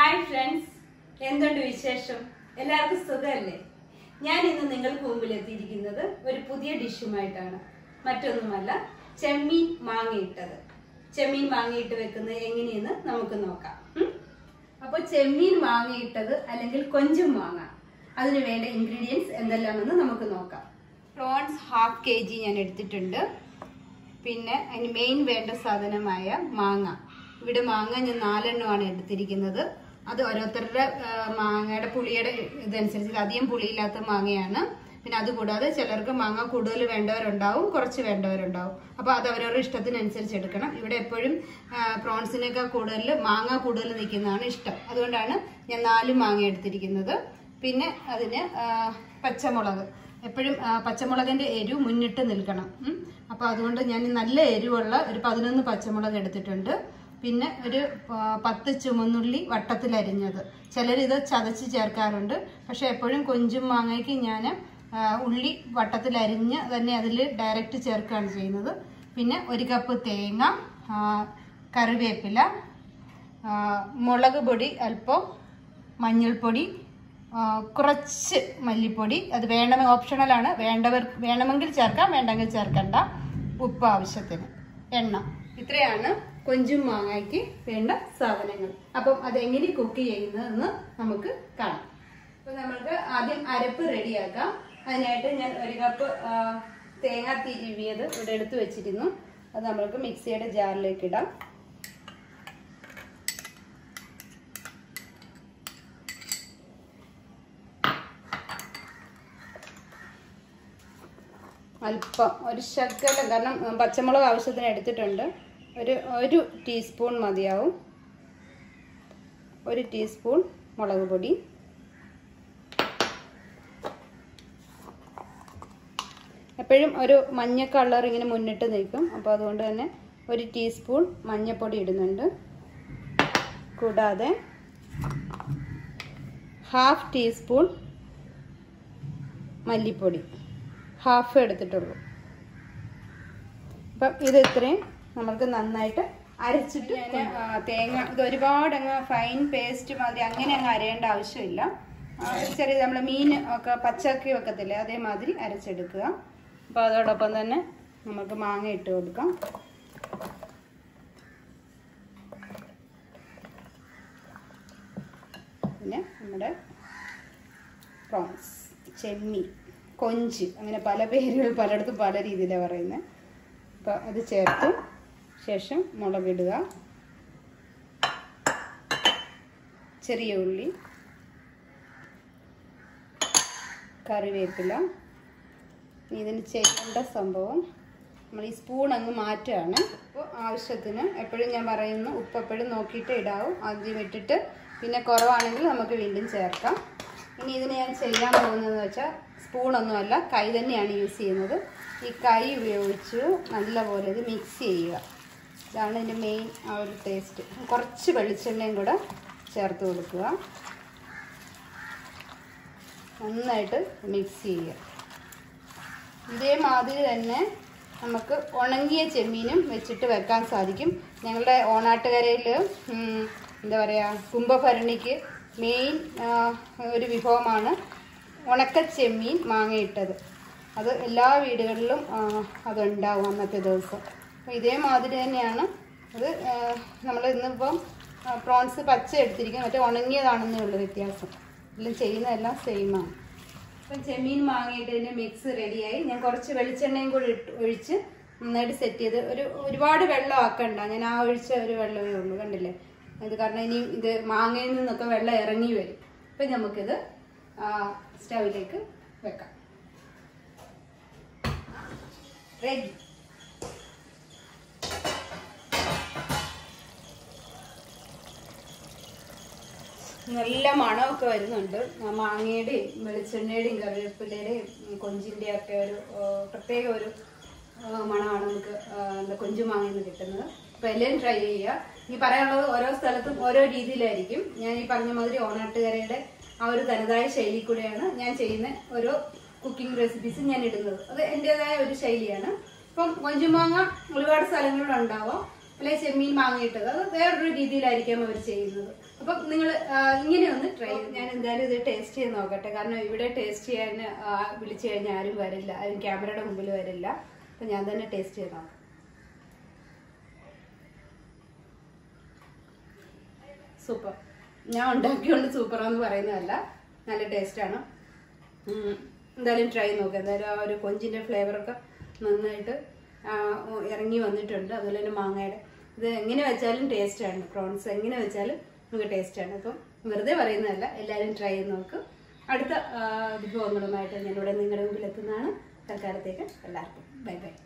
Hi friends എന്തുണ്ട് വിശേഷം എല്ലാവർക്കും സുഖമല്ലേ ഞാൻ ഇന്ന് നിങ്ങൾക്ക് മുമ്പിൽ എത്തിയിരിക്കുന്നത് ഒരു പുതിയ ഡിഷുമായിട്ടാണ് മറ്റൊന്നുമല്ല ചെമ്മീൻ മാങ്ങയിട്ടത് ചെമ്മീൻ മാങ്ങയിട്ട് വെക്കുന്നത് എങ്ങനെയെന്ന് നമുക്ക് നോക്കാം ഉം? അപ്പോൾ ചെമ്മീൻ മാങ്ങയിട്ടത് അല്ലെങ്കിൽ കൊഞ്ചും മാങ്ങ അതിന് വേണ്ട ഇൻഗ്രീഡിയൻസ് എന്തെല്ലാമെന്ന് നമുക്ക് നോക്കാം പ്രോൺസ് ഹാഫ് കെ ജി ഞാൻ എടുത്തിട്ടുണ്ട് പിന്നെ അതിന് മെയിൻ വേണ്ട സാധനമായ മാങ്ങ ഇവിടെ മാങ്ങ ഞാൻ നാലെണ്ണമാണ് എടുത്തിരിക്കുന്നത് അത് ഓരോരുത്തരുടെ ആ, മാങ്ങയുടെ പുളിയുടെ ഇതനുസരിച്ച് അധികം പുളിയില്ലാത്ത മാങ്ങയാണ് പിന്നെ അതുകൂടാതെ ചിലർക്ക് മാങ്ങ കൂടുതൽ വേണ്ടവരുണ്ടാവും കുറച്ച് വേണ്ടവരുണ്ടാവും അപ്പോൾ അത് അവരവരുടെ ഇഷ്ടത്തിനനുസരിച്ച് എടുക്കണം ഇവിടെ എപ്പോഴും പ്രോൺസിനേക്കാൾ കൂടുതൽ മാങ്ങ കൂടുതൽ നിൽക്കുന്നതാണ് ഇഷ്ടം അതുകൊണ്ടാണ് ഞാൻ നാല് മാങ്ങ എടുത്തിരിക്കുന്നത് പിന്നെ അതിന് ആ, പച്ചമുളക് എപ്പോഴും ആ, പച്ചമുളകിന്റെ എരിവ് മുന്നിട്ട് നിൽക്കണം ഉം. അപ്പോൾ അതുകൊണ്ട് ഞാൻ നല്ല എരിവുള്ള ഒരു പതിനൊന്ന് പച്ചമുളക് എടുത്തിട്ടുണ്ട് പിന്നെ ഒരു ആ, പത്ത് ചുമന്നുള്ളി വട്ടത്തിലരിഞ്ഞത് ചിലരിത് ചതച്ച് ചേർക്കാറുണ്ട് പക്ഷെ എപ്പോഴും കൊഞ്ചും മാങ്ങയ്ക്ക് ഞാൻ ഉള്ളി വട്ടത്തിലരിഞ്ഞ് തന്നെ അതിൽ ഡയറക്റ്റ് ചേർക്കുകയാണ് ചെയ്യുന്നത് പിന്നെ ഒരു കപ്പ് തേങ്ങ ആ, കറിവേപ്പില ആ, മുളക് പൊടി അല്പം മഞ്ഞൾപ്പൊടി ആ, കുറച്ച് മല്ലിപ്പൊടി അത് വേണം ഓപ്ഷണലാണ് വേണ്ടവർ വേണമെങ്കിൽ ചേർക്കാം വേണ്ടെങ്കിൽ ചേർക്കണ്ട ഉപ്പ് ആവശ്യത്തിന് എണ്ണ ഇത്രയാണ് കൊഞ്ചും മാങ്ങയ്ക്ക് വേണ്ട സാധനങ്ങൾ അപ്പം അത് എങ്ങനെ കുക്ക് ചെയ്യുന്നതെന്ന് നമുക്ക് കാണാം അപ്പൊ നമ്മൾക്ക് ആദ്യം അരപ്പ് റെഡിയാക്കാം അതിനായിട്ട് ഞാൻ ഒരു കപ്പ് ആ, തേങ്ങ തിരുവിയത് ഇവിടെ എടുത്തു വെച്ചിരുന്നു അത് നമ്മൾക്ക് മിക്സിയുടെ ജാറിലേക്ക് ഇടാം അല്പം ഒരു ശകലം കാരണം ഉം, പച്ചമുളക് ആവശ്യത്തിന് എടുത്തിട്ടുണ്ട് ഒരു ഒരു ടീസ്പൂൺ മതിയാവും ഒരു ടീസ്പൂൺ മുളക് പൊടി എപ്പോഴും ഒരു മഞ്ഞ കളർ ഇങ്ങനെ മുന്നിട്ട് നിൽക്കും അപ്പോൾ അതുകൊണ്ട് തന്നെ ഒരു ടീസ്പൂൺ മഞ്ഞൾപ്പൊടി ഇടുന്നുണ്ട് കൂടാതെ ഹാഫ് ടീസ്പൂൺ മല്ലിപ്പൊടി ഹാഫ് എടുത്തിട്ടുള്ളൂ അപ്പം ഇത് ഇത്രയും നമുക്ക് നന്നായിട്ട് അരച്ചിട്ട് ഞാൻ ആ, തേങ്ങ ഇത് ഒരുപാട് അങ്ങ് ഫൈൻ പേസ്റ്റ് മാതിരി അങ്ങനെ അങ്ങ് അരയേണ്ട ആവശ്യമില്ല ആ, ഒരു ചെറിയ നമ്മൾ മീൻ ഒക്കെ പച്ചക്കി വെക്കത്തില്ലേ അതേമാതിരി അരച്ചെടുക്കുക അപ്പോൾ അതോടൊപ്പം തന്നെ നമുക്ക് മാങ്ങ ഇട്ട് കൊടുക്കാം പിന്നെ നമ്മുടെ പ്രോൺസ് ചെമ്മീൻ കൊഞ്ച് അങ്ങനെ പല പേരുകൾ പലയിടത്തും പല രീതിയിലാണ് പറയുന്നത് അപ്പോൾ അത് ചേർത്ത് ശേഷം മുളകിടുക ചെറിയ ഉള്ളി കറിവേപ്പില ഇനി ഇതിന് ചെയ്യേണ്ട സംഭവം നമ്മൾ ഈ സ്പൂൺ അങ്ങ് മാറ്റുകയാണ് അപ്പോൾ ആവശ്യത്തിന് എപ്പോഴും ഞാൻ പറയുന്നു ഉപ്പ് എപ്പോഴും നോക്കിയിട്ട് ഇടാവും ആദ്യം ഇട്ടിട്ട് പിന്നെ കുറവാണെങ്കിൽ നമുക്ക് വീണ്ടും ചേർക്കാം ഇനി ഇതിന് ഞാൻ ചെയ്യാൻ പോകുന്നതെന്ന് വെച്ചാൽ സ്പൂണൊന്നുമല്ല കൈ തന്നെയാണ് യൂസ് ചെയ്യുന്നത് ഈ കൈ ഉപയോഗിച്ച് നല്ലപോലെ ഇത് മിക്സ് ചെയ്യുക ഇതാണ് ഇതിൻ്റെ മെയിൻ ആ ഒരു ടേസ്റ്റ് കുറച്ച് വെളിച്ചെണ്ണയും കൂടെ ചേർത്ത് കൊടുക്കുക നന്നായിട്ട് മിക്സ് ചെയ്യുക ഇതേമാതിരി തന്നെ നമുക്ക് ഉണങ്ങിയ ചെമ്മീനും വെച്ചിട്ട് വെക്കാൻ സാധിക്കും ഞങ്ങളുടെ ഓണാട്ടുകരയിൽ എന്താ പറയുക കുംഭഭരണിക്ക് മെയിൻ ഒരു വിഭവമാണ് ഉണക്ക ചെമ്മീൻ മാങ്ങയിട്ടത് അത് എല്ലാ വീടുകളിലും ആ, അതുണ്ടാവും അന്നത്തെ ദിവസം അപ്പോൾ ഇതേമാതിരി തന്നെയാണ് അത് നമ്മൾ ഇന്നിപ്പം പ്രോൺസ് പച്ച എടുത്തിരിക്കും മറ്റേ ഉണങ്ങിയതാണെന്നേ ഉള്ളൂ വ്യത്യാസം എല്ലാം ചെയ്യുന്നതെല്ലാം സെയിമാണ് അപ്പം ചെമ്മീൻ വാങ്ങിയിട്ട് ഇതിൻ്റെ മിക്സ് റെഡിയായി ഞാൻ കുറച്ച് വെളിച്ചെണ്ണയും കൂടി ഇട്ട് ഒഴിച്ച് നന്നായിട്ട് സെറ്റ് ചെയ്ത് ഒരു ഒരുപാട് വെള്ളം ആക്കണ്ട ഞാൻ ആ ഒഴിച്ച ഒരു വെള്ളമേ ഉള്ളൂ കണ്ടില്ലേ ഇത് കാരണം ഇനി ഇത് മാങ്ങയിൽ നിന്നൊക്കെ വെള്ളം ഇറങ്ങി വരും അപ്പം നമുക്കിത് ആ, സ്റ്റൗവിലേക്ക് വെക്കാം റെഡി നല്ല മണമൊക്കെ വരുന്നുണ്ട് ആ മാങ്ങയുടെയും വെളിച്ചെണ്ണയുടെയും കറിവേപ്പിലയുടെയും ഉം, കൊഞ്ചിൻ്റെയും ഒക്കെ ഒരു ആ, പ്രത്യേക ഒരു ആ, മണമാണ് നമുക്ക് ആ, എന്താ കൊഞ്ചു മാങ്ങയിൽ നിന്ന് കിട്ടുന്നത് അപ്പോൾ എല്ലാവരും ട്രൈ ചെയ്യുക ഈ പറയാനുള്ളത് ഓരോ സ്ഥലത്തും ഓരോ രീതിയിലായിരിക്കും ഞാൻ ഈ പറഞ്ഞ മാതിരി ഓണാട്ടുകരയുടെ ആ ഒരു തനതായ ശൈലി കൂടെയാണ് ഞാൻ ചെയ്യുന്ന ഓരോ കുക്കിംഗ് റെസിപ്പീസ് ഞാൻ ഇടുന്നത് അത് എൻ്റെതായ ഒരു ശൈലിയാണ് ഇപ്പം കൊഞ്ചുമാങ്ങ ഒരുപാട് സ്ഥലങ്ങളിലുണ്ടാവാം അല്ലെങ്കിൽ ചെമ്മീൻ മാങ്ങയിട്ടത് അത് വേറൊരു രീതിയിലായിരിക്കാം അവർ ചെയ്യുന്നത് അപ്പം നിങ്ങൾ ഇങ്ങനെ ഒന്ന് ട്രൈ ഞാൻ എന്തായാലും ഇത് ടേസ്റ്റ് ചെയ്ത് നോക്കട്ടെ കാരണം ഇവിടെ ടേസ്റ്റ് ചെയ്യാൻ ആ, വിളിച്ചു കഴിഞ്ഞാൽ ആരും വരില്ല ആരും ക്യാമറയുടെ മുമ്പിൽ വരില്ല അപ്പം ഞാൻ തന്നെ ടേസ്റ്റ് ചെയ്ത് നോക്കാം സൂപ്പർ ഞാൻ ഉണ്ടാക്കിയോണ്ട് സൂപ്പറാന്ന് പറയുന്നതല്ല നല്ല ടേസ്റ്റാണ് എന്തായാലും ട്രൈ നോക്കാം എന്തായാലും ആ ഒരു കൊഞ്ചിൻ്റെ ഫ്ലേവറൊക്കെ നന്നായിട്ട് ആ, ഓ, ഇറങ്ങി വന്നിട്ടുണ്ട് അതുപോലെ തന്നെ മാങ്ങയുടെ ഇത് എങ്ങനെ വെച്ചാലും ടേസ്റ്റാണ് പ്രോൺസ് എങ്ങനെ വെച്ചാലും നമുക്ക് ടേസ്റ്റാണ് അപ്പം വെറുതെ പറയുന്നതല്ല എല്ലാവരും ട്രൈ ചെയ്ത് നോക്കും അടുത്ത ആ, വിഭവങ്ങളുമായിട്ട് ഞാനിവിടെ നിങ്ങളുടെ മുമ്പിൽ എത്തുന്നതാണ് തൽക്കാലത്തേക്ക് എല്ലാവർക്കും ബൈ ബൈ